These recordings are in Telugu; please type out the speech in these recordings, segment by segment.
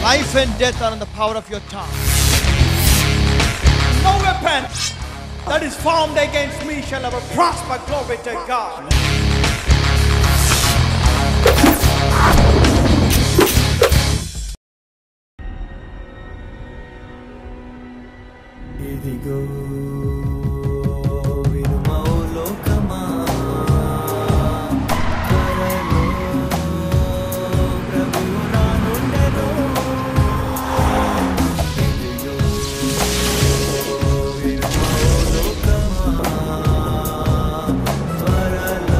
Life and death are in the power of your tongue. No weapon that is formed against me shall ever prosper. Glory to God. ఇదిగో వినుమౌ లోకమా త్వరలో ప్రభువు రానుండెను. ఇదిగో వినుమౌ లోకమా త్వరలో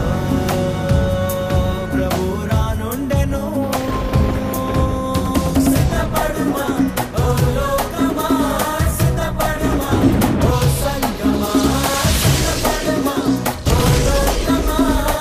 ప్రభువు రానుండెను. సిద్ధపడుమా ఓ లోకమా సిద్ధపడుమా ఓ సంగమా సిద్ధపడుమా ఓ లోకమా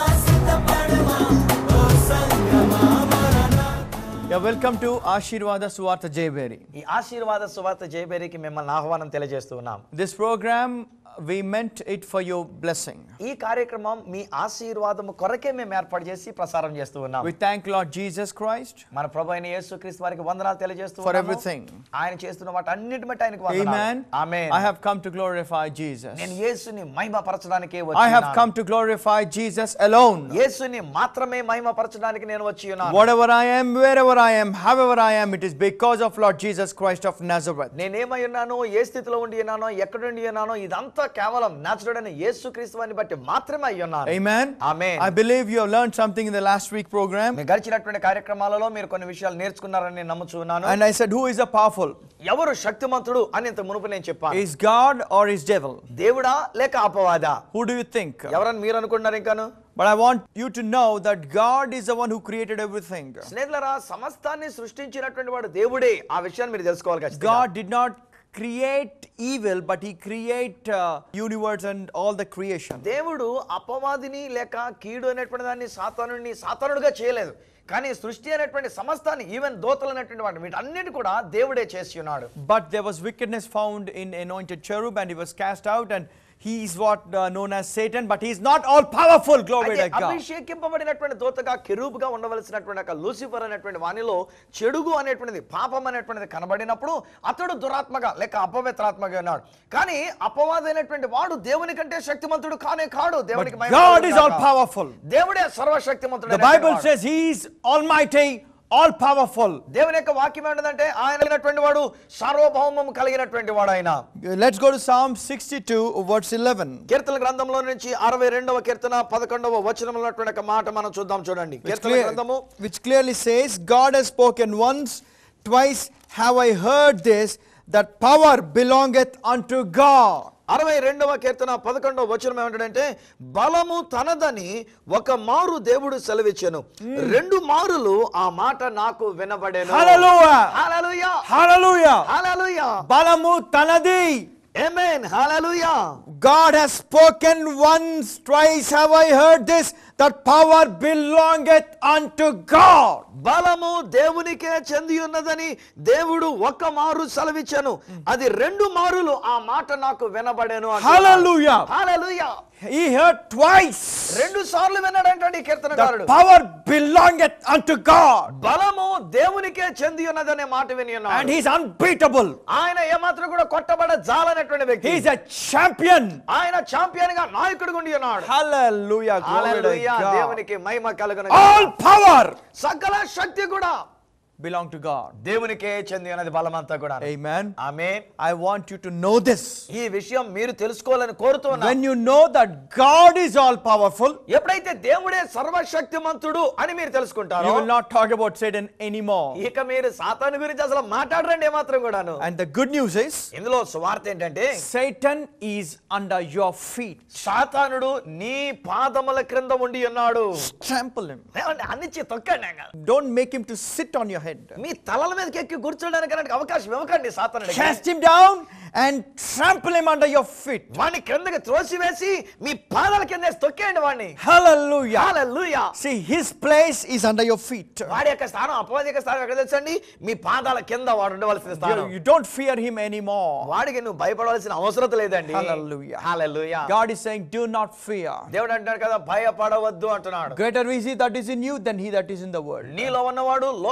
సిద్ధపడుమా ఓ సంగమా మరణా Yeah, welcome to Ashirwada Suvartha Jayberry. ఈ ఆశీర్వాద సువార్త జయబేరికి మిమ్మల్ని ఆహ్వానం తెలియజేస్తూ ఉన్నాం This program, we meant it for your blessing. ఈ కార్యక్రమం మీ ఆశీర్వాదము కొరకే మేము ఏర్పాటు చేసి ప్రసారం చేస్తూ ఉన్నాం We thank Lord Jesus Christ మన ప్రభు అయిన యేసుక్రీస్తు వారికి వందనాలు తెలియజేస్తూ for ఉన్నాము. everything. ఆయన చేస్తున్న వాటి అన్నిటి బట్టి ఆయనకు Amen. వందనాలు ఆమేన్ I have come to glorify Jesus. నేను యేసుని మహిమపరచడానికే I have వచ్చి come to glorify Jesus alone. యేసుని మాత్రమే మహిమపరచడానికి నేను వచ్చి ఉన్నాను Whatever I am, wherever I am, however I am, it is because of Lord Jesus Christ of Nazareth. నేనేమై ఉన్నానో ఏ స్థితిలో ఉండి ఉన్నానో ఎక్కడుండి ఉన్నానో ఇదంతా కేవలం నాచుడైన యేసుక్రీస్తు వారిని బట్టి మాత్రమే అయి ఉన్నాను Amen. Amen. I believe you have learned something in the last week program. మీ గడిచినటువంటి కార్యక్రమాలలో మీరు కొన్ని విషయాలు నేర్చుకున్నారని నేను నమ్ముచున్నాను And I said, Who is the powerful? ఎవరు శక్తిమంతుడు అని ఇంత మునుపు నేను చెప్పాను Is God or is devil? దేవుడా లేక అపవాదా Who do you think? ఎవరని మీరు అనుకుంటున్నారు ఇంకాను But I want you to know that God is the one who created everything. స్నేహితులరా సమస్తాన్ని సృష్టించినటువంటి వాడు దేవుడే ఆ విషయాన్ని మీరు తెలుసుకోవాలి ఖచ్చితంగా. God did not create evil, but He create uh, universe and all the creation. దేవుడు అపవాదిని లేక కీడు అనేటువంటి దాన్ని సాతానుడిని సాతానుడిగా చేయలేదు కానీ సృష్టి అనేటువంటి సమస్తాన్ని ఈవెన్ దోతలు అనేటువంటి వాటిని వీటన్నిటి కూడా దేవుడే చేసి ఉన్నాడు But there was wickedness found in anointed cherub, and he was cast out, and he is what uh, known as Satan, but he is not all powerful. Glory అయితే to God. అభిషేకింపబడినటువంటి దోతగా కెరూపుగా ఉండవలసినటువంటి ఒక లూసిఫర్ అనేటువంటి వానిలో చెడుగు అనేటువంటిది పాపం అనేటువంటిది కనబడినప్పుడు అతడు దురాత్మగా లేక అపవిత్రాత్మగా ఉన్నాడు కానీ అపవాదైనటువంటి వాడు దేవుని కంటే శక్తిమంతుడు కానే కాడు దేవునికి But Mahima God is all కలుగుగాక. powerful. దేవుడే సర్వశక్తిమంతుడు The Bible says he is almighty, all powerful. దేవుని యొక్క వాక్యం ఏంటంటే ఆయన అయినటువంటి వాడు సార్వభౌమం కలిగినటువంటి వాడు ఆయన Let's go to Psalm 62, verse 11. కీర్తన గ్రంథంలో నుంచి అరవై రెండవ కీర్తన పదకొండవ వచనంలో ఉన్నటువంటి ఒక మాట మనం చూద్దాం చూడండి Which, కీర్తన clear- గ్రంథము which clearly says, God has spoken once, twice have I heard this, that power belongeth unto God. అరవై రెండవ కీర్తన పదకొండవ వచనం ఏమంటాడంటే బలము తనదని ఒక మారు దేవుడు సెలవిచ్చాను రెండు మారులు ఆ మాట నాకు వినబడేను Hallelujah! Hallelujah Hallelujah! Hallelujah Balamu Tanadi. Amen hallelujah God has spoken once, twice have I heard this, that power belongeth unto God. బలము దేవునికే చెంది ఉన్నదని దేవుడు ఒక్క మారు సెలవిచ్చాను అది రెండు మారులు ఆ మాట నాకు వినబడేను Hallelujah! Hallelujah He heard twice. రెండు సార్లు విన్నాడంటే ఈ The కీర్తనకారుడు power belongeth unto God. బలము దేవునికే చెంది ఉన్నదనే మాట విని And ఉన్నాడు he's unbeatable. ఆయన ఏమాత్రం కూడా కొట్టబడ జాలనటువంటి వ్యక్తి He's a champion. ఆయన ఛాంపియన్ గా నాయకుడు ఉండి ఉన్నాడు Hallelujah. Glory to hallelujah God. దేవునికి మహిమ కలుగును All power సకల శక్తి కూడా belong to God. దేవునికే చెంది ఉన్నది బలమంతా కూడా Amen. ఆమె I want you to know this. ఈ విషయం మీరు తెలుసుకోవాలని కోరుతున్నా When you know that God is all powerful, ఎప్పుడైతే దేవుడే సర్వశక్తిమంతుడు అని మీరు తెలుసుకుంటారో you will not talk about Satan anymore. ఇక మీరు సాతాను గురించి అసలు మాట్లాడరండి ఏమాత్రం కూడాను And the good news is, ఇందులో సువార్త ఏంటంటే Satan is under your feet. సాతానుడు నీ పాదముల క్రింద ఉండి ఉన్నాడు Trample him. ఏమండి అన్నిచ్చి తొక్కండి ఆయన. Don't make him to sit on your head. మీ తలల మీదకి ఎక్కి కూర్చోడానికి అలాంటి అవకాశం ఇవ్వకండి సాతానుడికి Cast him down and trample him under your feet. వాడిని క్రిందకి త్రోసివేసి మీ పాదాల కింద వేసి తొక్కేయండి వాడిని Hallelujah. Hallelujah See, his place is under your feet. వాడి యొక్క స్థానం అపవాది యొక్క స్థానం ఎక్కడ తెలుసండి మీ పాదాల కింద వాడు ఉండవలసిన You, స్థానం you don't fear him anymore. వాడికి నువ్వు భయపడవలసిన అవసరం లేదండి Hallelujah. Hallelujah God is saying, Do not fear. దేవుడు అంటాడు కదా భయపడవద్దు అంటున్నాడు Greater is he that is in you than he that is in the world. నీలో ఉన్నవాడు లోకంలో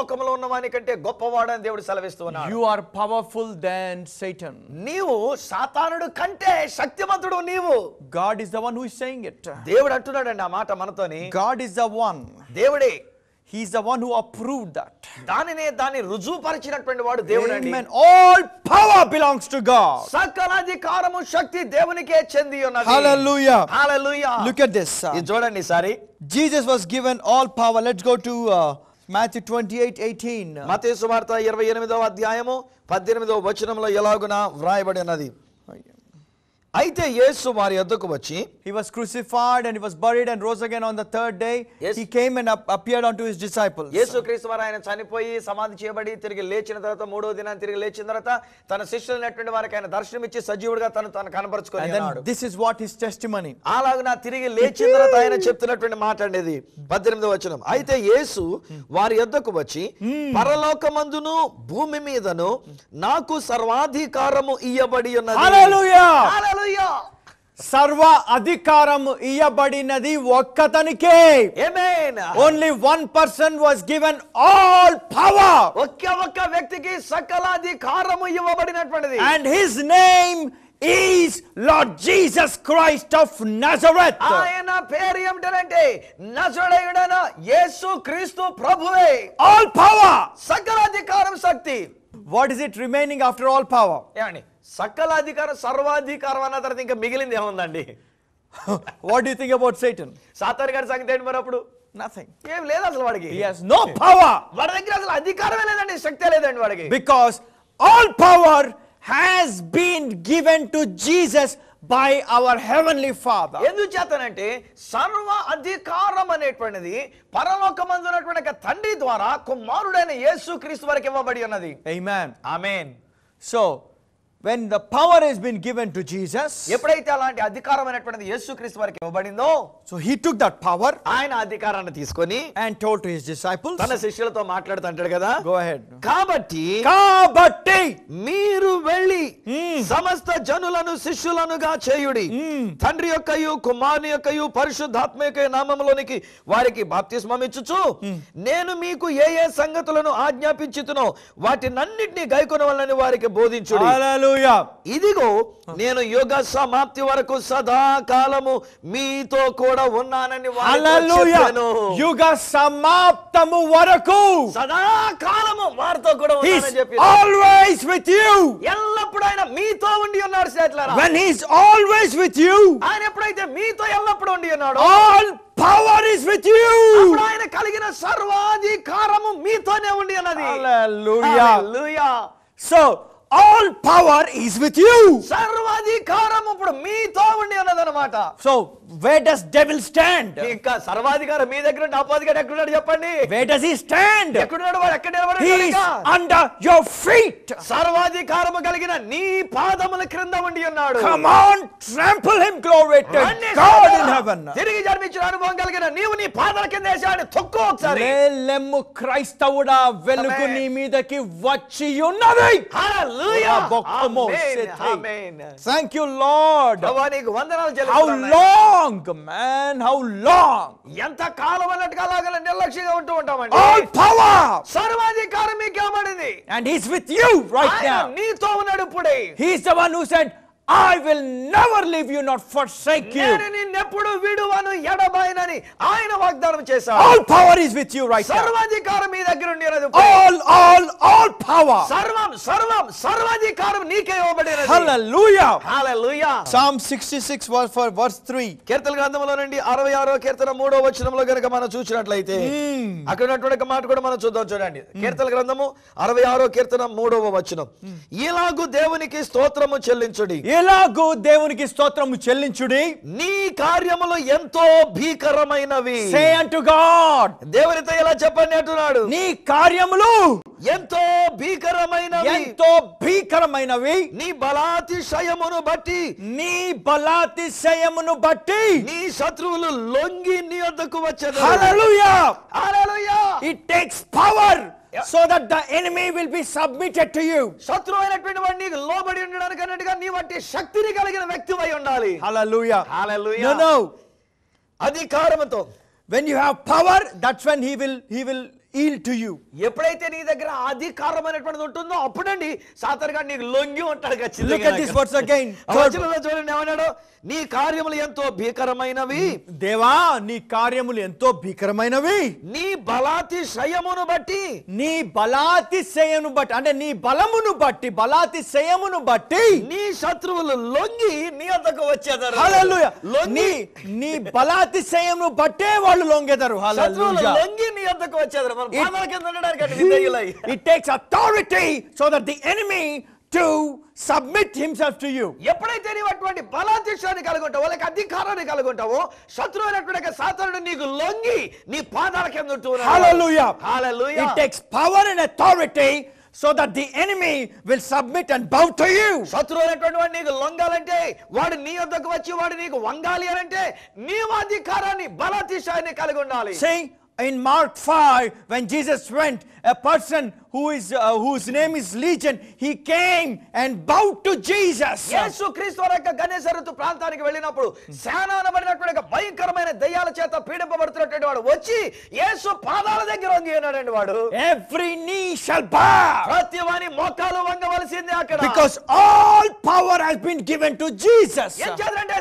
ఉన్నవాని కంటే గొప్పవాడని దేవుడు సెలవిస్తూ ఉన్నాడు You are powerful than Satan. నీవు సాతానుడు కంటే శక్తిమంతుడు నీవు God is the one who is saying it. దేవుడు అంటున్నాడండి ఆ మాట మనతోని God is the one. దేవుడే He's the one who approved that. దానినే దాన్ని రుజువుపరిచినటువంటి వాడు దేవుడు అండి Amen. All power belongs to God. సకల అధికారము శక్తి దేవునికే చెంది ఉన్నది Hallelujah. Hallelujah Look at this. uh, ఇది చూడండి సారి Jesus was given all power. Let's go to uh, Matthew 28 18. మతేసు సువార్త ఇరవై ఎనిమిదవ అధ్యాయము పద్దెనిమిదవ వచనంలో ఎలాగున వ్రాయబడి ఉన్నది అయితే యేసు వారి యొద్దకు వచ్చి He was crucified and he was buried and rose again on the third day. Yes. He came and ap- appeared unto his disciples. యేసు క్రీస్తు వారు ఆయన చనిపోయి సమాధి చేయబడి తిరిగి లేచిన తర్వాత మూడో దినాన్ని తిరిగి లేచిన తర్వాత తన శిష్యులైనటువంటి వారికి ఆయన దర్శనమిచ్చి సజీవుడిగా తను తను కనపరుచుకొని And then ఉన్నాడు this is what his testimony. అలాగున తిరిగి లేచిన తర్వాత ఆయన చెప్తున్నటువంటి మాట అండి ఇది పద్దెనిమిదో వచనం అయితే యేసు వారి యొద్దకు వచ్చి పరలోకమందును భూమి మీదను నాకు సర్వాధికారము ఇయ్యబడి ఉన్నది Hallelujah! హల్లెలూయా! సర్వ అధికారం ఇయ్యబడినది ఒక్కతనికే Amen. Only one person was given all power ఒక్క ఒక్క వ్యక్తికి సకల అధికారము ఇవ్వబడినటువంటిది and his name is Lord Jesus Christ of Nazareth ఆయన పేరు ఏమిటంటే నజరేయుడైన యేసు క్రీస్తు ప్రభువే ఆల్ పవర్ సకల అధికారం శక్తి what is it remaining after all power ఏమండి సకల అధికారం సర్వాధికారం అన్న తర్వాత ఇంకా మిగిలింది ఏముందండి what you think about Satan సాతార్ గారి సంగతి ఏంటి మరి అప్పుడు నథింగ్ ఏం లేదు అసలు వాడికి హి హస్ నో పవర్ వాడి దగ్గర అసలు అధికారమే లేదండి శక్తే లేదండి వాడికి because all power has been given to Jesus by our heavenly Father. ఎందుకు చేతనంటే సర్వ అధికారం అనేటువంటిది పరలోకమందున్నటువంటి ఒక తండ్రి ద్వారా కుమారుడైన యేసు క్రీస్తు వారికి ఇవ్వబడి ఉన్నది Amen. Amen So, when the power has been given to Jesus, ఎప్పుడైతే అలాంటి అధికారం అనేటువంటిది యేసు క్రీస్తు వారికి ఇవ్వబడిందో so he took that power ఆయన అధికారాన్ని తీసుకొని and told to his disciples, తన శిష్యులతో మాట్లాడుతుంటాడు కదా go ahead. కాబట్టి కాబట్టి మీరు వెళ్ళి Hmm. సమస్త జనులను శిష్యులనుగా చేయుడి తండ్రి యొక్కయు కుమారుని యొక్కయు పరిశుద్ధాత్మ యొక్క నామములోనికి వారికి బాప్తిస్మం ఇచ్చుచు నేను మీకు ఏ ఏ సంగతులను ఆజ్ఞాపించుతునో వాటినన్నిటిని గైకొనవలని వారికి బోధించుడి Hallelujah. ఇదిగో నేను యుగ సమాప్తి వరకు సదాకాలము మీతో కూడా ఉన్నానని వారితో Hallelujah. చెప్పాను. యుగ సమాప్తము వరకు సదాకాలము వారితో కూడా he's ఉన్నానని చెప్పి always with you. ఎల్లప్పుడూ ఆయన మీతో ఉండి ఉన్నాడు స్నేహితులారా When he's always with you, ఆయన ఎప్పుడైతే మీతో ఎల్లప్పుడూ ఉండి ఉన్నాడో all power is with you. అప్పుడు ఆయన కలిగిన సర్వాధికారము మీతోనే ఉండి ఉన్నది Hallelujah. Hallelujah. So, all power is with you. సర్వాధికారం ఇప్పుడు మీతో ఉండి ఉన్నదన్నమాట So, where does devil stand? ఇంకా సర్వాధికారం మీ దగ్గర ఉంటే అపాధికారం ఎక్కడున్నాడు చెప్పండి Where does he stand? ఎక్కడున్నాడు వాడు ఎక్కడ He నిలబడి is under your feet. సర్వాధికారము కలిగిన నీ పాదముల క్రింద ఉండి ఉన్నాడు Come on, trample him, glory to రండి God in సోదరా. heaven. తిరిగి జన్మించిన అనుభవం కలిగిన నీవు నీ పాదాల కింద వేసాడు తొక్కు ఒకసారి లేలెమ్ము క్రైస్తవుడా వెలుగు Amen. నీ మీదకి వచ్చి ఉన్నది హల్లెలూయా. బొక్కమో ఆమేన్, సెతే. ఆమేన్. థ్యాంక్ యు లార్డ్ ప్రభువా, నీకు వందనాలు హౌ చెల్లిస్తున్నాను. లాంగ్ మ్యాన్ హౌ లాంగ్ ఎంత కాలం అన్నట్టుగా అలాగ నిర్లక్ష్యంగా ఉంటూ ఉంటామండి ఆల్ పవర్ సర్వాధికారం మీకు ఇవ్వబడింది and he's with you right ఆయన నౌ నీతో ఉన్నాడు ఇప్పుడే he's the one who said I will never leave you not forsake you నేను నిన్నెప్పుడు విడువను ఎడబాయనని ఆయన వాగ్దానం చేశాడు all power is with you right now సర్వాధికారం మీ దగ్గర ఉండి ఉన్నది ఇప్పుడే. all all all power సర్వం సర్వం సర్వాధికారం నీకే ఇవ్వబడినది hallelujah hallelujah psalm 66 verse for verse 3 కీర్తన గ్రంథంలో నుండి అరవై ఆరో కీర్తన మూడో వచనంలో గనుక మనం చూసినట్లయితే అక్కడ ఉన్నటువంటి ఒక మాట కూడా మనం చూద్దాం చూడండి కీర్తన గ్రంథము అరవై ఆరో కీర్తన మూడవ వచనం ఇలాగు దేవునికి స్తోత్రము చెల్లించుడి ఎలాగో దేవునికి స్తోత్రము చెల్లించుడి నీ కార్యములు ఎంతో భీకరమైనవి సే unto god దేవునితో ఇలా చెప్పండి అంటున్నాడు నీ కార్యములు ఎంతో భీకరమైనవి ఎంతో భీకరమైనవి నీ బలాతిశయమును బట్టి నీ బలాతిశయమును బట్టి నీ శత్రువులు లొంగి నీ వద్దకు వచ్చారు hallelujah hallelujah it takes power so that the enemy will be submitted to you శత్రువు అయినటువంటి వాడు నీకు లోబడి ఉండడానికి అన్నట్టుగా నీ వంటి శక్తిని కలిగిన వ్యక్తివై ఉండాలి hallelujah Hallelujah. no no అధికారముతో when you have power that's when he will he will yield to you. ఎప్పుడైతే నీ దగ్గర ఆ అధికారం అనేటువంటిది ఉంటుందో అప్పుడండి సాతానుగా నీకు లొంగి ఉంటాడు ఖచ్చితంగా Look at this verse again. ఆ వచనంలో చూడండి ఏమన్నాడు నీ కార్యములు ఎంతో భీకరమైనవి దేవా నీ కార్యములు ఎంతో భీకరమైనవి నీ బలాతిశయమును బట్టి నీ బలాతిశయమును బట్టి అంటే నీ బలమును బట్టి బలాతిశయమును బట్టి నీ శత్రువులు లొంగి నీ వద్దకు వచ్చేదారు హల్లెలూయా నీ లొంగి నీ బలాతిశయమును బట్టే వాళ్ళు లొంగెదరు శత్రువులు హల్లెలూయా లొంగి నీ వద్దకు వచ్చేదారు మన It- పాదాల కింద ఉండడానికి అంటే విధేయులై. It takes authority so that the enemy to submit himself to you. ఎప్పుడైతే నీవు అటువంటి బలాతిశాన్ని కలిగి ఉంటావో లేక అధికారాన్ని కలిగి ఉంటావో శత్రువు అయినటువంటి సాతానుడు నీకు లొంగి నీ పాదాల కింద ఉంటూ ఉన్నాడు. Hallelujah. Hallelujah. It takes power and authority so that the enemy will submit and bow to you. శత్రువు అయినటువంటి వాడు నీకు లొంగాలంటే వాడు నీ వద్దకు వచ్చి వాడు నీకు వంగాలి అని అంటే నీవు అధికారాన్ని బలాతిశాన్ని కలిగి ఉండాలి See, in Mark 5, when Jesus went, a person who is uh, whose name is Legion, he came and bowed to Jesus. యేసు క్రీస్తు వారి యొక్క గణేశరతు ప్రాంతానికి వెళ్ళినప్పుడు శానానబడినటువంటి ఒక భయంకరమైన దయ్యాల చేత పీడింపబడుతున్నటువంటి వాడు వచ్చి యేసు పాదాల దగ్గర వంగి ఉన్నాడండి వాడు Every knee shall bow ప్రతి వాని మోకాలు వంగవలసిందే అక్కడ because all power has been given to Jesus. ఏం చేద్దంటే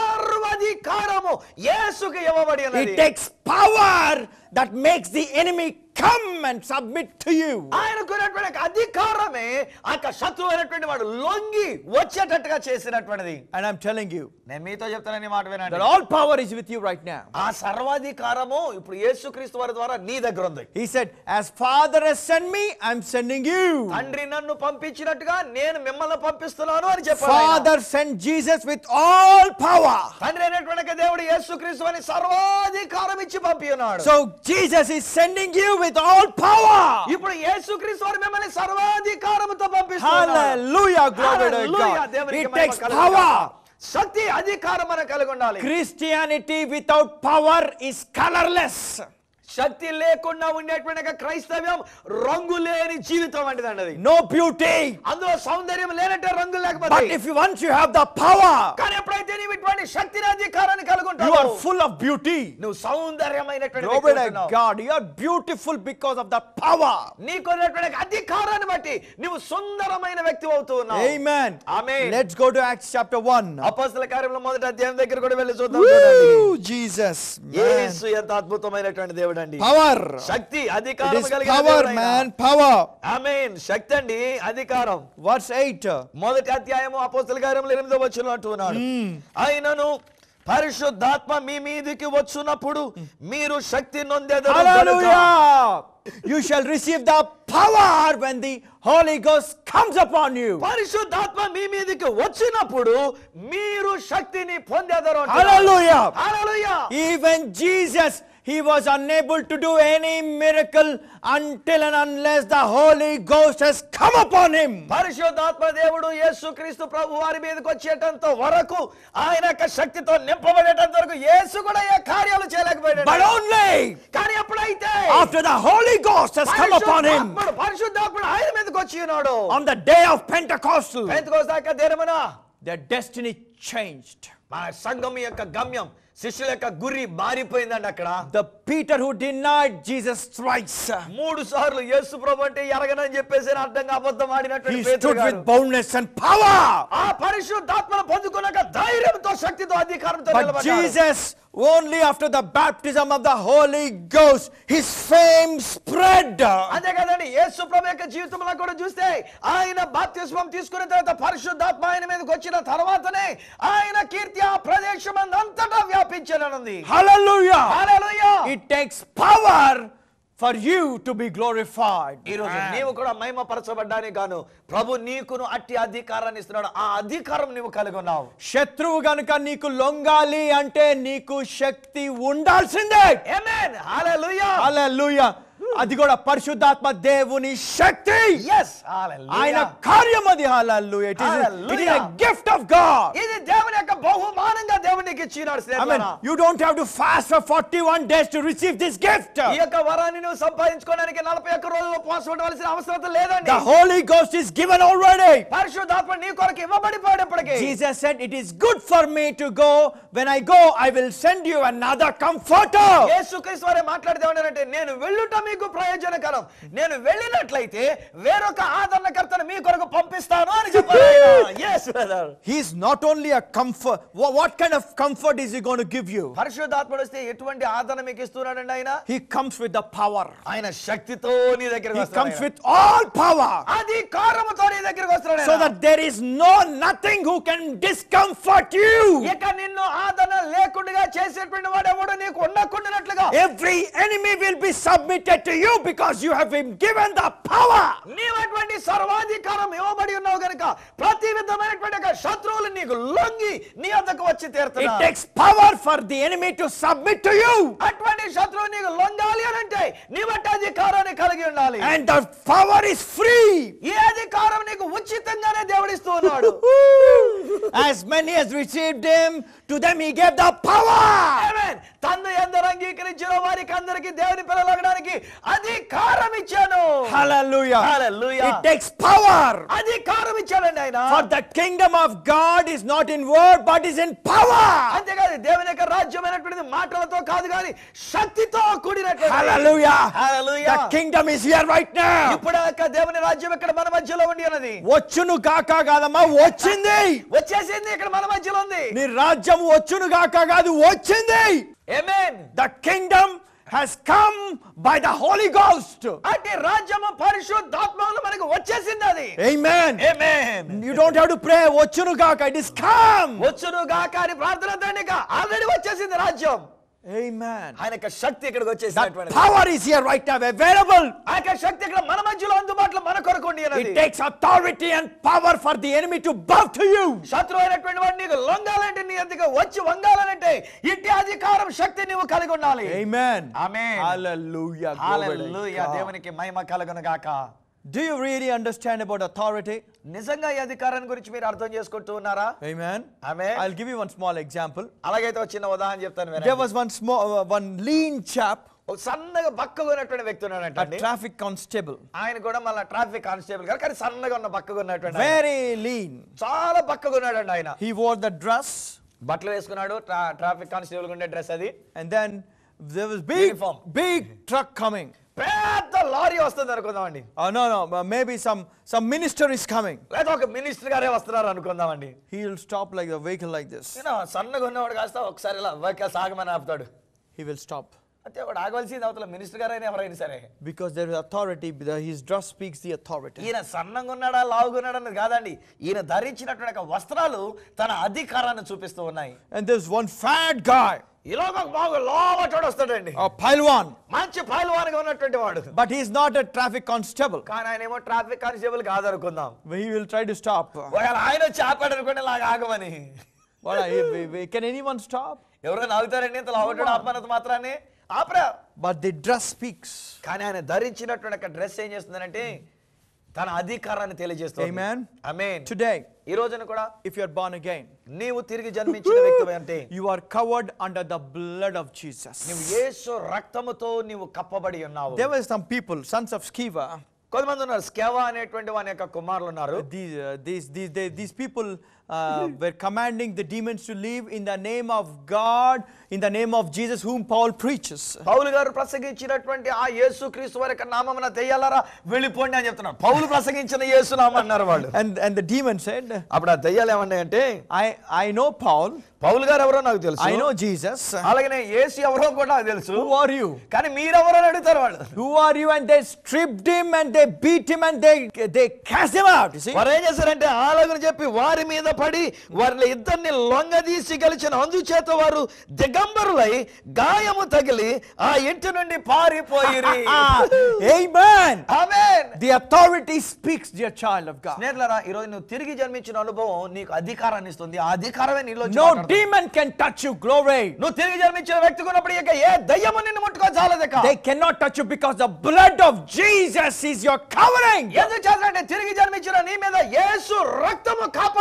సర్వాధికారము యేసుకు ఇవ్వబడి It ఉన్నది takes power that makes the enemy come and submit to you. ఆయనకున్నటువంటి ఒక అధికారమే ఆ యొక్క శత్రువు అయినటువంటి వాడు లొంగి వచ్చేటట్టుగా చేసినటువంటిది And I'm telling you నేను మీతో చెప్తానని మాట that వినండి all power is with you right now. ఆ సర్వాధికారము ఇప్పుడు యేసుక్రీస్తు వారి ద్వారా నీ దగ్గర ఉంది He said, As Father has sent me, I'm sending you. తండ్రి నన్ను పంపించినట్టుగా నేను మిమ్మల్ని పంపిస్తున్నాను అని చెప్పాడు ఆయన. Father sent Jesus with all power. తండ్రి అయినటువంటి దేవుడు యేసుక్రీస్తు అని సర్వాధికారం ఇచ్చి పంపి ఉన్నాడు So Jesus is sending you with all power. ఇప్పుడు యేసుక్రీస్తు వారు మిమ్మల్ని సర్వాధికారముతో పంపిస్తున్నారు Hallelujah. Glory to Hallelujah. God. దేవునికి It మహిమ takes కలుగును power. గాక. శక్తి అధికారం మనకు కలిగి ఉండాలి Christianity without power is colorless. శక్తి లేకుండా ఉండేటువంటి ఒక క్రైస్తవ్యం రంగు లేని జీవితం వంటిదండి అది No beauty. అందులో సౌందర్యం లేనంటే రంగు But లేకపోతే if you once you have the power, కానీ ఎప్పుడైతే నీవు ఇటువంటి శక్తిని అధికారాన్ని కలిగి you ఉంటావు are full of beauty. నువ్వు సౌందర్యమైనటువంటి Glory వ్యక్తి to అవుతున్నావు. God. You are beautiful because of the power. నీకున్నటువంటి అధికారాన్ని బట్టి నువ్వు సుందరమైన వ్యక్తి అవుతూ ఉన్నావు Amen. Amen. Let's go to Acts chapter 1. అపోస్తల కార్యంలో మొదటి అధ్యాయం దగ్గర కూడా వెళ్ళి చూద్దాం చూడండి Woo, Jesus. Man. యేసు ఎంత అద్భుతమైనటువంటి దేవుడు అండి Power. శక్తి It అధికారం is కలిగిన power, దేవుడు ఆయన. man. Power. ఆమేన్ శక్తి అండి అధికారం Verse 8. మొదటి అధ్యాయము అపోస్తల కార్యములు ఎనిమిదో వచ్చిన అంటున్నాడు ఆయనను పరిశుద్ధాత్మ మీ మీదికి వచ్చునప్పుడు మీరు శక్తి నొందెదరు గనుక Hallelujah. You shall receive the power when the Holy Ghost comes upon you. పరిశుద్ధాత్మ మీ మీదికి వచ్చినప్పుడు మీరు శక్తిని పొందేదరు Hallelujah. Hallelujah Even Jesus, he was unable to do any miracle until and unless the Holy Ghost has come upon him. పరిశుద్ధాత్మ దేవుడు యేసుక్రీస్తు ప్రభు వారి మీదకి వచ్చేటంత వరకు ఆయన యొక్క శక్తితో నింపబడేటంత వరకు యేసు కూడా ఏ కార్యాలు చేయలేకపోయాడు But only కానీ ఎప్పుడైతే after the Holy Ghost has come upon him పరిశుద్ధాత్ముడు పరిశుద్ధాత్ముడు ఆయన మీదకి వచ్చి ఉన్నాడు on the day of Pentecostal, పెంతుకోసాక దినమున their destiny changed. మన సంఘం యొక్క గమ్యం శిష్యుల యొక్క గురి మారిపోయిందండి అక్కడ The Peter who denied Jesus thrice, మూడు సార్లు యేసు ప్రభు అంటే ఎరగనని చెప్పేసి అర్థంగా అబద్ధం he ఆడినటువంటి stood పేతురు with గారు. boldness and power. ఆ పరిశుద్ధాత్మను పొందుకున్నాక ధైర్యంతో శక్తితో అధికారంతో But నిలబడ్డాడు. Jesus, only after the baptism of the Holy Ghost, his fame spread. అంతే కదండి యేసు ప్రభు యొక్క జీవితంలో కూడా చూస్తే ఆయన బాప్తిస్మం తీసుకున్న తర్వాత పరిశుద్ధాత్మ ఆయన మీదకి వచ్చిన తర్వాతనే ఆయన కీర్తి ఆ ప్రదేశం అంతటా వ్యాపించనుంది Hallelujah. Hallelujah. It takes power for you to be glorified. ఈ రోజు నీవు కూడా మహిమపరచబడ్డానికి గాను ప్రభు నీకును అట్టి అధికారాన్ని ఇస్తున్నాడు ఆ అధికారం నీవు కలిగి ఉన్నావు శత్రువు గనుక నీకు లొంగాలి అంటే నీకు శక్తి ఉండాల్సిందే ఆమేన్ హల్లెలూయా హల్లెలూయా అది కూడా పరిశుద్ధాత్మ దేవుని శక్తి yes ఆయన హల్లెలూయా కార్యం అది hallelujah it is it is Hallelujah. a gift of God ఇది దేవుని యొక్క బహుమానంగా దేవుని నీకు ఇచ్చినాడు I mean, స్నేహితులారా. you don't have to fast for 41 days to receive this gift. ఈ యొక్క వరాన్ని నువ్వు సంపాదించుకోవడానికి నలభై ఒక్క రోజులు ఉపవాసం ఉండవలసిన అవసరం లేదండి The Holy Ghost is given already. పరిశుద్ధాత్మ నీ కొరకు ఇవ్వబడిపోయినప్పటికీ Jesus said, It is good for me to go. When I go, I will send you another comforter. యేసుక్రీస్తు వారే మాట్లాడితే ఏమన్నారంటే నేను వెళ్ళుట మీకు ప్రయోజనకరం నేను వెళ్ళినట్లయితే వేరొక ఆదరణకర్తను మీ కొరకు పంపిస్తాను అని చెప్పారు ఆయన. Yes, brother. He's not only a comfort. Wha- What kind of comfort is he going to give you? పరిశుద్ధాత్ముడు వస్తే ఎటువంటి ఆదరణ మీకు ఇస్తున్నాడండి ఆయన He comes with the power. ఆయన శక్తితో నీ దగ్గరికి He వస్తాడు comes ఆయన. with all power. అధికారముతో నీ దగ్గరికి వస్తున్నాడు So ఆయన. that there is no nothing who can discomfort you. ఇక నిన్ను ఆదరణ లేకుండా చేసేటువంటి వాడు ఎవడు నీకు ఉండకుండానట్లుగా Every enemy will be submitted to you because you have been given the power. నీవటువంటి సర్వాధికారం ఇవ్వబడి ఉన్నావు గనుక ప్రతి విధమైనటువంటి ఒక శత్రువులు నీకు లొంగి నీ వద్దకు వచ్చి It తీరుతున్నా takes power for the enemy to submit to you. అటువంటి శత్రువు నీకు లొంగాలి అని అంటే నీ బట్టి అధికారాన్ని కలిగి ఉండాలి And the power is free. ఈ అధికారం నీకు ఉచితంగానే దేవుడిస్తూ ఉన్నాడు As many as received him, to them he gave the power. Amen. తన్ను ఎందరు అంగీకరించిన వారికి అందరికి దేవుని పిల్లలగడానికి అధికారం ఇచ్చాను Hallelujah. Hallelujah. It takes power. అధికారం ఇచ్చాడండి ఆయన For the kingdom of God is not in word but is in power. అంతేకాదు దేవుని యొక్క రాజ్యమైనటువంటిది మాటలతో కాదు కానీ శక్తితో కూడినటువంటి Hallelujah. Hallelujah. The kingdom is here right now. ఇప్పుడు ఆ యొక్క దేవుని రాజ్యం ఇక్కడ మన మధ్యలో ఉండి ఉన్నది వచ్చును గాక కాదమ్మా వచ్చింది వచ్చేసింది ఇక్కడ మన మధ్యలో ఉంది నీ రాజ్యం వచ్చును గాక కాదు వచ్చింది Amen. The kingdom has come by the Holy Ghost. అంటే రాజ్యము పరిశుద్ధాత్మను మనకు వచ్చేసింది అది Amen. Amen. You don't have to pray వచ్చును గాక it is come. వచ్చును గాక అని ప్రార్థన తండ్రి ఆల్రెడీ వచ్చేసింది రాజ్యం Amen. ఆయన యొక్క శక్తి ఇక్కడికి That వచ్చేసినటువంటి power is here right now available. ఆ యొక్క శక్తి ఇక్కడ మన మధ్యలో అందుబాటులో మన కొరకు ఉండి ఉన్నది. It takes authority and power for the enemy to bow to you. శత్రువు అయినటువంటి వాడు నీకు లొంగాలంటే నీ ఎందుకు వచ్చి వంగాలనంటే ఇట్టి అధికారం శక్తి నీవు కలిగి ఉండాలి Amen. Amen. Hallelujah. Glory to hallelujah God. దేవునికి మహిమ కలుగును గాక Do you really understand about authority? నిజంగా ఈ అధికారాన్ని గురించి మీరు అర్థం చేసుకుంటూ ఉన్నారా Amen. Amen. I'll give you one small example. అలాగైతే ఒక చిన్న ఉదాహరణ చెప్తాను There వినండి. was one small, uh, one lean chap, ఒక సన్నగా బక్కగా ఉన్నటువంటి వ్యక్తి a ఉన్నాడంటే traffic constable, ఆయన కూడా మళ్ళీ ట్రాఫిక్ కానిస్టేబుల్ గారు కానీ సన్నగా ఉన్న బక్కగా ఉన్నటువంటి ఆయన. very lean. చాలా బక్కగా ఉన్నాడండి ఆయన He wore the dress, బట్టలు వేసుకున్నాడు ట్రా- ట్రాఫిక్ కానిస్టేబుల్ ఉండే డ్రెస్ అది and then there was big, Uniform. big truck coming. పెద్ద లారీ వస్తుంది అనుకుందామండి Oh no, no, uh, maybe some some minister is coming. లేదా ఒక మినిస్టర్ గారే వస్తున్నారు అనుకుందామండి He'll stop like a vehicle like this. నేను సన్నగా ఉన్నవాడు కాస్త ఒకసారి ఇలా వెహికల్ సాగమని ఆపుతాడు He will stop అయితే వాడు ఆగవలసింది అవతల మినిస్టర్ గారైనా ఎవరైనా సరే because there is authority. the- His dress speaks the authority. ఈయన సన్నంగా ఉన్నాడా లావుగా ఉన్నాడా అన్నది కాదండి ఈయన ధరించినటువంటి ఒక వస్త్రాలు తన అధికారాన్ని చూపిస్తూ ఉన్నాయి And there's one fat guy, ఇలా ఒక బాగా లోవటోడు వస్తాడండి a pilwan, మంచి పైల్వాన్గా ఉన్నటువంటి వాడు but he's not a traffic constable. కానీ ఆయన ఏమో ట్రాఫిక్ కానిస్టేబుల్ కాదనుకుందాం He will try to stop. ఒకవేళ ఆయన వచ్చి ఆపాడు అనుకోండి ఇలాగ ఆగమని What are you- can anyone stop? ఎవరైనా ఆగుతారండి ఇంత లావటాడు ఆపమన్నది మాత్రాన్ని ఆపరా But the dress speaks. కానీ ఆయన ధరించినటువంటి ఒక డ్రెస్ ఏం చేస్తుందంటే తన అధికారాన్ని తెలియజేస్తుంది Amen. ఆమేన్ Today, ఈ రోజున కూడా if you are born again, నీవు తిరిగి జన్మించిన వ్యక్తి అంటే you are covered under the blood of Jesus. నువ్వు యేసు రక్తముతో నీవు కప్పబడి ఉన్నావు There were some people, sons of Sceva. కొంతమంది ఉన్నారు స్కేవా అనేటువంటి వాని యొక్క కుమారులు ఉన్నారు These, uh, these, these, they, these people uh, were commanding the demons to leave in the name of God, in the name of Jesus, whom Paul preaches. పౌలు గారు ప్రసంగించినటువంటి ఆ యేసు క్రీస్తు వారి యొక్క నామమున దెయ్యాలారా వెళ్ళిపోండి అని చెప్తున్నారు పౌలు ప్రసంగించిన యేసు నామం అన్నారు వాళ్ళు And, and the demon said, అప్పుడు ఆ దెయ్యాలు ఏమన్నాయంటే I, I know Paul, పౌలు గారు ఎవరో నాకు తెలుసు I know Jesus. అలాగనే యేసు ఎవరో కూడా నాకు తెలుసు Who are you? కానీ మీరెవరో అని అడుగుతారు వాళ్ళు Who are you? And they stripped him and they beat him and they, they cast him out. You see? వారు ఏం చేశారంటే అలాగని చెప్పి వారి మీద పడి వారిని ఇద్దరిని లొంగదీసి గెలిచిన అందుచేత వారు దిగంబరులై గాయము తగిలి ఆ ఇంటి నుండి పారిపోయిరి Ah, amen. Amen The authority speaks, dear child of God. స్నేహితులారా ఈ రోజు నువ్వు తిరిగి జన్మించిన అనుభవం నీకు అధికారాన్ని ఇస్తుంది ఆ అధికారమే నీలో No demon can touch you. Glory. నువ్వు తిరిగి జన్మించిన వ్యక్తి ఉన్నప్పుడు ఇక ఏ దయ్యము నిన్ను ముట్టుకో చాలదు ఇక. They cannot touch you because the blood of Jesus is your covering. ఎందుకు చేస్తారంటే తిరిగి జన్మించిన నీ మీద యేసు రక్తము కాపాడుతుంది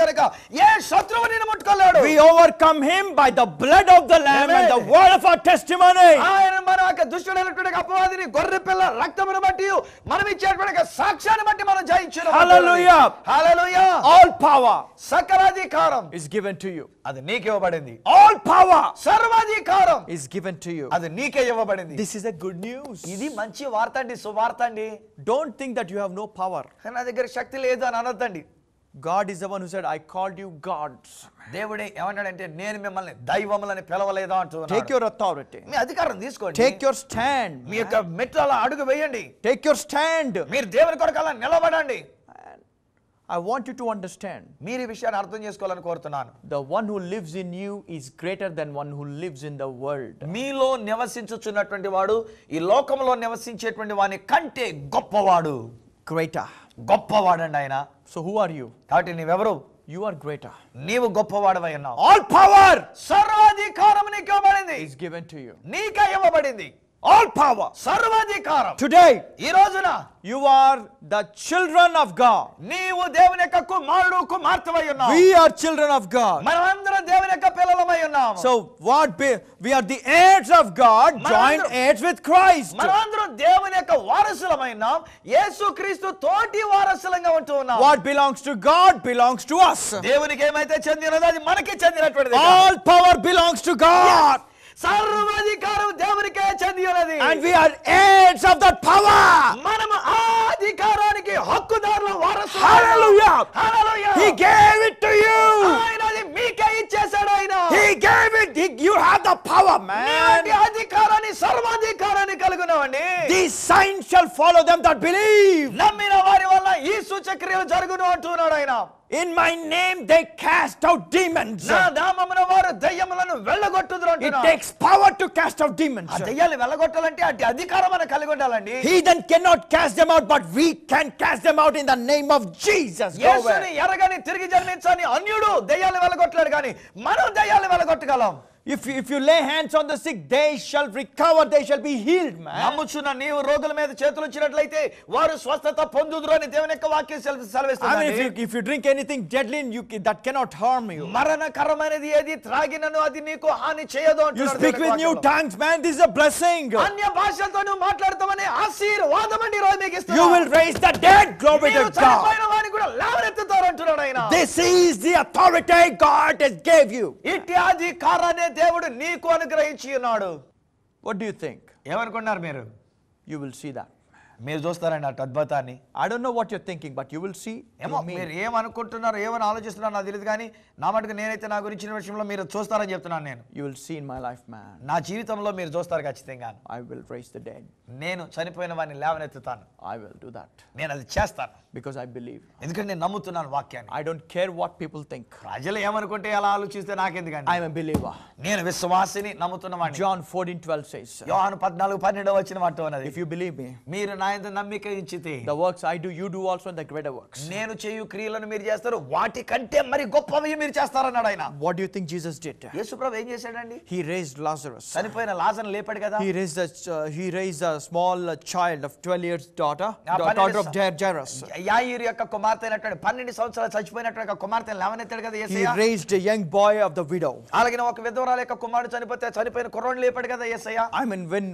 కనుక ఏ శత్రువు నిన్ను ముట్టుకోలేడు We overcome him by the blood of the Lamb and the Amen. word of our testimony. ఆయన మన యొక్క దుష్టుడైనటువంటి అపవాదిని గొర్రె పిల్ల రక్తమును బట్టి మనం ఇచ్చేటువంటి సాక్ష్యాన్ని బట్టి మనం జయించిన Hallelujah. Hallelujah All power సకలాధికారం is given to you. అది నీకే ఇవ్వబడింది All power సర్వాధికారం is given to you. అది నీకే ఇవ్వబడింది This is a good news. ఇది మంచి వార్త అండి శుభార్త అండి Don't think that you have no power. నా దగ్గర శక్తి లేదు అని అనొద్దండి God is the one who said, I called you gods. దేవుడే ఏమంటాడంటే నేను మిమ్మల్ని దైవములని పిలవలేదా Take అంటున్నాడు your authority. మీ అధికారం తీసుకోండి Take your stand. మీ యొక్క మెట్లు అలా అడుగు వేయండి Take your stand. మీరు దేవుని కొరకు అలా నిలబడండి And I want you to understand మీరు ఈ విషయాన్ని అర్థం చేసుకోవాలని కోరుతున్నాను the one who lives in you is greater than one who lives in the world. మీలో నివసించుచున్నటువంటి వాడు ఈ లోకంలో నివసించేటువంటి వాని కంటే గొప్పవాడు Greater. గొప్పవాడండి ఆయన So who are you? కాబట్టి నీవెవరు You are greater. నీవు గొప్పవాడవై ఉన్నావు All power సర్వాధికారం నీకు ఇవ్వబడింది is given to you. నీకే ఇవ్వబడింది All power. సర్వాధికారం Today, ఈ రోజున you are the children of God. నీవు దేవుని యొక్క కుమారుడు కుమార్తెవై ఉన్నావు We are children of God. మనమందరం దేవుని యొక్క పిల్లలమై ఉన్నాము So what be, we are the heirs of God, joint heirs with Christ. మనమందరం దేవుని యొక్క వారసులమై ఉన్నాం యేసు క్రీస్తు తోటి వారసులంగా ఉంటూ ఉన్నాం What belongs to God belongs to us. దేవునికి ఏమైతే చెందినదో అది మనకి చెందినటువంటిది All power belongs to God. సర్వాధికారం దేవునికే చెంది ఉన్నది And we are heirs of that power. మనము ఆ అధికారానికి హక్కుదారుల వారసు Hallelujah. Hallelujah. He gave it to you. ఆయన అది మీకే ఇచ్చేశాడు ఆయన He gave it. He- you have the power, నీలాంటి man. అధికారాన్ని సర్వాధికారాన్ని కలుగునవండి These signs shall follow them that believe. నమ్మిన వారి వల్ల ఈ సూచక్రియలు జరుగును అంటున్నాడు ఆయన In my name they cast out demons. నా నామమున వారు దయ్యములను వెళ్ళగొట్టుదురు It అంటున్నాడు takes power to cast out demons. ఆ దయ్యాలు వెళ్ళగొట్టాలంటే అటు అధికారం మనకు కలిగి ఉండాలండి Heathen cannot cast them out, but we can cast them out in the name of Jesus. Go యేసుని away. ఎరగని తిరిగి జన్మించని అన్యుడు దయ్యాలు వెళ్ళగొట్టలేడు కానీ మనం దయ్యాలు వెళ్ళగొట్టగలం If you, if you lay hands on the sick, they shall recover, they shall be healed, man. నమ్ముచున్న నీవు రోగుల మీద చేతులు ఇచ్చినట్లయితే వారు స్వస్థత పొందుదురు అని దేవుని యొక్క వాక్యం సెలవు- I mean, if సెలవిస్తుంది you, if you drink anything deadly, you, that cannot harm you. మరణకరమైనది ఏది త్రాగినను అది నీకు హాని చేయదు You అంటున్నాడు speak దేవుని with new వాక్యంలో. tongues, man. This is a blessing. అన్య భాషలతో నువ్వు మాట్లాడతామని ఆశీర్వాదం అండి ఈరోజు మీకు You ఇస్తున్నాను. will raise the dead. Glory మీరు to God. చనిపోయిన వారిని కూడా లేవనెత్తుతారు అంటున్నాడు ఆయన This is the authority God has gave you. ఇట్టి అధికారాన్ని దేవుడు నీకు అనుగ్రహించి ఉన్నాడు What do you think? ఏమనుకున్నారు మీరు You will see that. మీరు చూస్తారండి అటు అద్భుతాన్ని I don't know what you're thinking, but you will see. ఏమో through me. మీరు ఏమనుకుంటున్నారు ఏమని ఆలోచిస్తున్నారు నాకు తెలియదు కానీ నా మటుకు నేనైతే నా గురించిన విషయంలో మీరు చూస్తారని చెప్తున్నాను నేను You will see in my life, man. నా జీవితంలో మీరు చూస్తారు ఖచ్చితంగా I will raise the dead. నేను చనిపోయిన వాడిని లేవనెత్తుతాను I will do that నేను అది చేస్తాను because I believe. ఎందుకంటే నేను నమ్ముతున్నాను వాక్యాన్ని I don't care what people think. ప్రజలు ఏమనుకుంటే అలా ఆలోచిస్తే నాకెందుకండి I am a believer. నేను విశ్వాసిని నమ్ముతున్నవాడిని John 14 12 says, యోహాను పద్నాలుగు పన్నెండు వచ్చిన మాట ఉన్నది If you believe me, మీరు నా ఇంత నమ్మిక ఇచ్చితే the works I do, you do also, and the greater works. నేను చేయు క్రియలను మీరు చేస్తారు వాటి కంటే మరి గొప్పవి మీరు చేస్తారన్నాడు ఆయన What do you think Jesus did? యేసుప్రభు ఏం చేశాడండి He raised Lazarus. చనిపోయిన లాజను లేపాడు కదా He raised a, uh, he raised a small uh, child of 12 years daughter, Ah, the daughter of Ja- Jairus. యాయిరు యొక్క కుమార్తె అయినటువంటి పన్నెండు సంవత్సరాలు చచ్చిపోయినటువంటి ఒక కుమార్తెను లేవనెత్తాడు కదా He Yesayya raised a young boy of the widow. అలాగే ఒక విధవరాల యొక్క కుమారుడు చనిపోతే చనిపోయిన కుర్రోడు లేపాడు కదా యేసయ్య I mean, when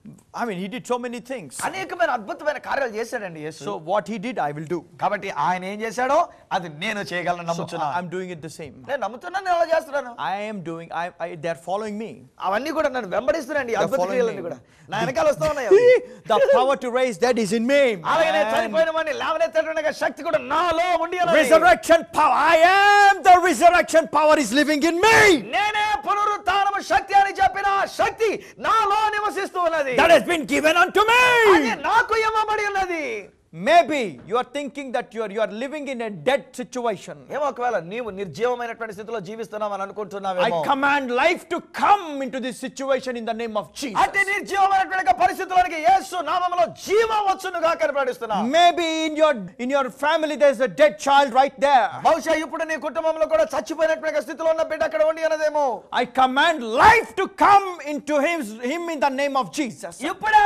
I mean, he did so many things. అనేకమైన అద్భుతమైన కార్యాలు చేశాడండి యేసు So what he did, I will do. కాబట్టి ఆయన ఏం చేశాడో అది నేను చేయగలను So నమ్ముతున్నా I'm doing it the same. నేను నమ్ముతున్నాను నేను అలా చేస్తున్నాను I am doing. I, I they're following me. అవన్నీ కూడా నన్ను వెంబడిస్తున్నాండి ఈ They're అద్భుత following క్రియలన్నీ me. కూడా నా వెనకాల వస్తా ఉన్నాయి అవి. the power to raise dead is in me. అలాగే నేను man. చనిపోయిన వాడిని లేవనెత్తడానికి శక్తి కూడా నాలో ఉండి ఉన్నది. Resurrection power. I am the resurrection power is living in me. నేనే పునరుత్థానము శక్తి అని చెప్పిన ఆ శక్తి నాలో నివసిస్తూ ఉన్నది That has been given unto అది me. నాకు ఇవ్వబడి ఉన్నది Maybe you are thinking that you are you are living in a dead situation. ఏమో ఒకవేళ నీవు నిర్జీవమైనటువంటి స్థితిలో జీవిస్తున్నావు అని I అనుకుంటున్నావేమో command life to come into this situation in the name of Jesus. అట్టి నిర్జీవమైనటువంటి పరిస్థితులకి యేసు నామములో జీవం వచ్చునుగా కనపడిస్తున్నా Maybe in your in your family there's a dead child right there. బహుశా ఇప్పుడు నీ కుటుంబంలో కూడా చచ్చిపోయినటువంటి స్థితిలో ఉన్న బిడ్డ అక్కడ ఉండి అన్నదేమో I command life to come into him, him in the name of Jesus. ఇప్పుడే ఆ బిడ్డలోనికి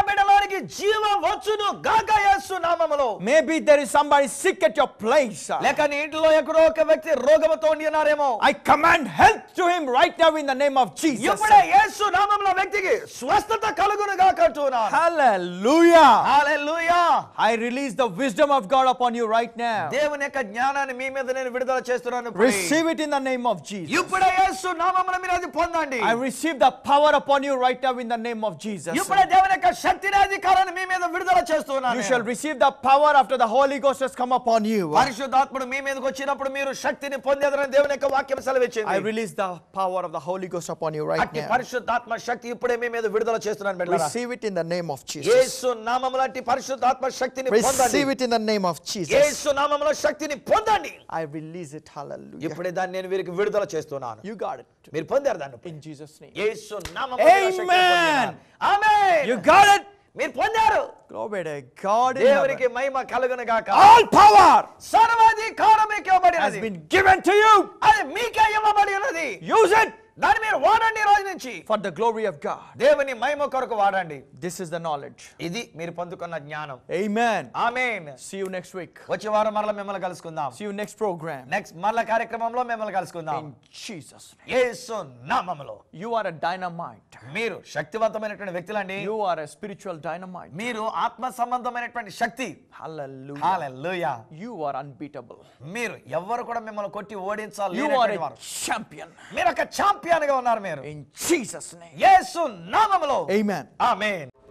వానికి జీవం వచ్చును గాక యేసు నామములో Maybe there is somebody sick at your place. లేక నీ ఇంట్లో ఎక్కడో ఒక వ్యక్తి రోగముతో ఉండి ఉన్నారేమో I command health to him right now in the name of Jesus. ఇప్పుడే యేసు నామములో వ్యక్తికి స్వస్థత కలుగును గాక అంటున్నాను Hallelujah. Hallelujah I release the wisdom of God upon you right now. దేవుని యొక్క జ్ఞానాన్ని మీ మీద నేను విడుదల చేస్తున్నాను ఇప్పుడే. Receive it in the name of Jesus. ఇప్పుడే యేసు నామమున మీరు అది పొందండి I receive the power upon you right now in the name of Jesus. ఇప్పుడే దేవుని యొక్క శక్తిని అధికారాన్ని మీ మీద విడుదల చేస్తున్నాను You shall receive the power after the Holy Ghost has come upon you. పరిశుద్ధాత్ముడు మీ మీదకి వచ్చినప్పుడు మీరు శక్తిని పొందేదని దేవుని యొక్క వాక్యం I సెలవిచ్చింది release the power of the Holy Ghost upon you right అట్టి now. పరిశుద్ధాత్మ శక్తి ఇప్పుడే మీ మీద విడుదల చేస్తున్నాను బిడ్డలారా. Receive it in the name of Jesus. యేసు నామములో అట్టి పరిశుద్ధాత్మ శక్తిని పొందండి Receive it in the name of Jesus. యేసు నామములో శక్తిని పొందండి I release it. Hallelujah. ఇప్పుడే దాన్ని నేను వీరికి విడుదల చేస్తున్నాను You got it. మీరు పొందారు దాన్ని In Jesus' name. యేసు నామములో ఆ శక్తిని Amen. పొందినారు. Amen. You got it. మీరు పొందారు Glory to God in దేవునికి heaven. మహిమ కలుగును గాక All power సర్వాధికారం మీకు has ఇవ్వబడినది been given to you. అది మీకే ఇవ్వబడి ఉన్నది Use it దాన్ని మీరు వాడండి ఈ రోజు నుంచి for the glory of God. దేవుని మహిమ కొరకు వాడండి This is the knowledge. ఇది మీరు పొందుకున్న జ్ఞానం Amen. Amen See you next week. వచ్చే వారం మరలా మిమ్మల్ని కలుసుకుందాం See you next program. Next మరల కార్యక్రమంలో మిమ్మల్ని కలుసుకుందాం In Jesus' name. యేసు నామములో You are a dynamite. మీరు శక్తివంతమైనటువంటి వ్యక్తులండి You are a spiritual dynamite. మీరు ఆత్మ సంబంధమైనటువంటి శక్తి Hallelujah. Hallelujah You are unbeatable. మీరు ఎవరు కూడా మిమ్మల్ని కొట్టి ఓడించాలి You are a champion. మీరు ఒక ఛాంపియన్ గా ఉన్నారు మీరు In Jesus' name. యేసు నామములో Amen. ఆమేన్